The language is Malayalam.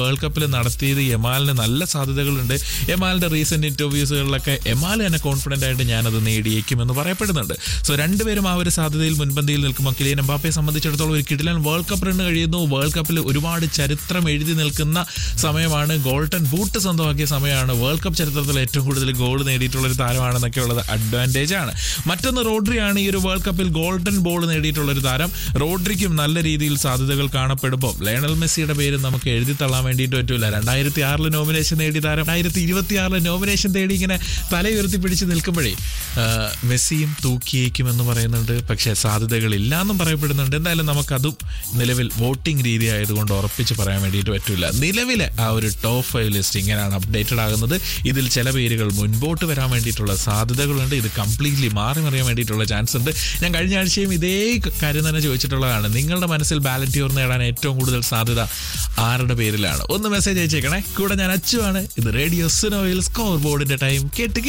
വേൾഡ് കപ്പിൽ നടത്തിയത് യമാലിന് നല്ല സാധ്യതകളുണ്ട് യമാലിന്റെ റീസെന്റ് ഇന്റർവ്യൂസുകളിലൊക്കെ യമാൽ തന്നെ കോൺഫിഡന്റ് ആയിട്ട് ഞാനത് നേടിയേക്കുമെന്ന് പറയപ്പെടുന്നുണ്ട് സോ രണ്ടുപേരും ആ ഒരു സാധ്യതയിൽ മുൻപന്തിയിൽ നിൽക്കുമ്പോൾ കിലിയൻ എംബാപ്പയെ സംബന്ധിച്ചിടത്തോളം ഒരു കിടിലൻ വേൾഡ് കപ്പ് റൺ കഴിയുന്നു വേൾഡ് കപ്പിൽ ഒരുപാട് ചരിത്രം എഴുതി നിൽക്കുന്ന സമയമാണ് ഗോൾഡൻ ബൂട്ട് സ്വന്തമാക്കിയ സമയമാണ് വേൾഡ് കപ്പ് ചരിത്രത്തിൽ ഏറ്റവും കൂടുതൽ ഗോൾ നേടിയിട്ടുള്ള ഒരു താരമാണെന്നൊക്കെ ഉള്ളത് അഡ്വാൻറ്റേജ് ആണ് മറ്റൊന്ന് റോഡ്രിയാണ് ഈ ഒരു വേൾഡ് കപ്പിൽ ഗോൾഡൻ ബോൾ നേടിയിട്ടുള്ള ഒരു താരം റോഡ്രിക്കും നല്ല രീതിയിൽ സാധ്യതകൾ കാണപ്പെടുമ്പോൾ ലയണൽ മെസ്സിയുടെ പേര് നമുക്ക് എഴുതി തള്ളാൻ വേണ്ടിയിട്ട് പറ്റൂല രണ്ടായിരത്തി ആറിൽ നോമിനേഷൻ നേടിയ താരം രണ്ടായിരത്തി ഇരുപത്തി ആറിൽ നോമിനേഷൻ തേടി ഇങ്ങനെ തല ഉയർത്തി പിടിച്ച് നിൽക്കുമ്പോഴേ ആ, മെസ്സിയും തൂക്കിയേക്കും എന്ന് പറയുന്നുണ്ട് പക്ഷേ സാധ്യതകളില്ല എന്നും പറയപ്പെടുന്നുണ്ട് എന്തായാലും നമുക്കതും നിലവിൽ വോട്ടിംഗ് രീതി ആയതുകൊണ്ട് ഉറപ്പിച്ച് പറയാൻ വേണ്ടിയിട്ട് പറ്റില്ല നിലവിലെ ആ ഒരു ടോപ്പ് ഫൈവ് ലിസ്റ്റ് ഇങ്ങനെയാണ് അപ്ഡേറ്റഡ് ആകുന്നത് ഇതിൽ ചില പേരുകൾ മുൻപോട്ട് വരാൻ വേണ്ടിയിട്ടുള്ള സാധ്യതകളുണ്ട് ഇത് കംപ്ലീറ്റ്ലി മാറി മറിയാൻ വേണ്ടിയിട്ടുള്ള ചാൻസ് ഉണ്ട് ഞാൻ കഴിഞ്ഞ ആഴ്ചയും ഇതേ കാര്യം തന്നെ ചോദിച്ചിട്ടുള്ളതാണ് നിങ്ങളുടെ മനസ്സിൽ ബാലറ്റ് ഓർ നേടാൻ ഏറ്റവും കൂടുതൽ സാധ്യത ആരുടെ പേരിലാണ് ഒന്ന് മെസ്സേജ് അയച്ചേക്കണേ കൂടെ ഞാൻ അച്ചുവാണ് ഇത് റേഡിയോ സുനോയിൽ സ്കോർ ബോർഡിന്റെ ടൈം കേട്ട്